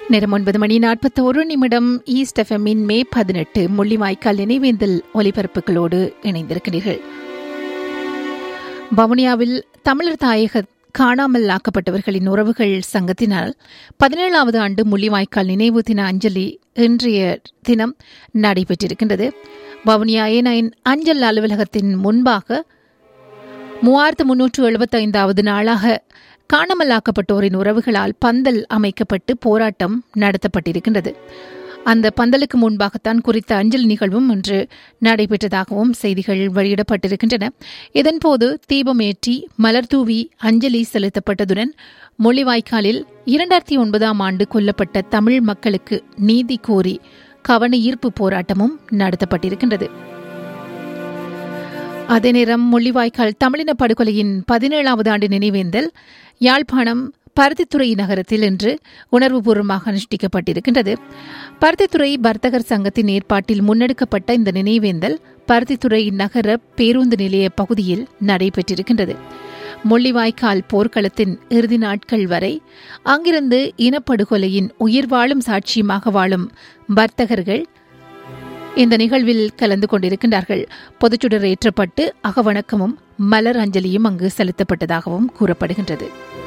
நேரம் ஒன்பது மணி நாற்பத்தோரு நிமிடம் ஈஸ்ட் எஃப்எம்மின் மே பதினெட்டு முள்ளிவாய்க்கால் நினைவேந்தல் ஒலிபரப்புகளோடு இணைந்திருக்கிறீர்கள் வவுனியாவில் தமிழர் தாயக காணாமல் ஆக்கப்பட்டவர்களின் உறவுகள் சங்கத்தினால் பதினேழாவது ஆண்டு முள்ளிவாய்க்கால் நினைவு தின அஞ்சலி இன்றைய தினம் நடைபெற்றிருக்கின்றது வவுனியா ஏனைன் அஞ்சல் அலுவலகத்தின் முன்பாக மூவாயிரத்து முன்னூற்று எழுபத்தைந்தாவது நாளாக காணாமலாக்கப்பட்டோரின் உறவுகளால் பந்தல் அமைக்கப்பட்டு போராட்டம் நடத்தப்பட்டிருக்கின்றது அந்த பந்தலுக்கு முன்பாகத்தான் குறித்த அஞ்சல் நிகழ்வும் இன்று நடைபெற்றதாகவும் செய்திகள் வெளியிடப்பட்டிருக்கின்றன இதன்போது தீபமேற்றி மலர்தூவி அஞ்சலி செலுத்தப்பட்டதுடன் மொழிவாய்க்காலில் இரண்டாயிரத்தி ஒன்பதாம் ஆண்டு கொல்லப்பட்ட தமிழ் மக்களுக்கு நீதி கோரி கவன ஈர்ப்பு போராட்டமும் நடத்தப்பட்டிருக்கின்றது அதே நேரம் முள்ளிவாய்க்கால் தமிழின படுகொலையின் பதினேழாவது ஆண்டு நினைவேந்தல் யாழ்ப்பாணம் பருத்தித்துறை நகரத்தில் இன்று உணர்வுபூர்வமாக அனுஷ்டிக்கப்பட்டிருக்கின்றது பருத்தித்துறை வர்த்தகர் சங்கத்தின் ஏற்பாட்டில் முன்னெடுக்கப்பட்ட இந்த நினைவேந்தல் பருத்தித்துறை நகர பேருந்து நிலைய பகுதியில் நடைபெற்றிருக்கின்றது முள்ளிவாய்க்கால் போர்க்களத்தின் இறுதி நாட்கள் வரை அங்கிருந்து இனப்படுகொலையின் உயிர் வாழும் சாட்சியமாக வாழும் வர்த்தகர்கள் இந்த நிகழ்வில் கலந்து கொண்டிருக்கின்றார்கள் பொதுச்சுடர் ஏற்றப்பட்டு அகவணக்கமும் மலர் அஞ்சலியும் அங்கு செலுத்தப்பட்டதாகவும் கூறப்படுகின்றது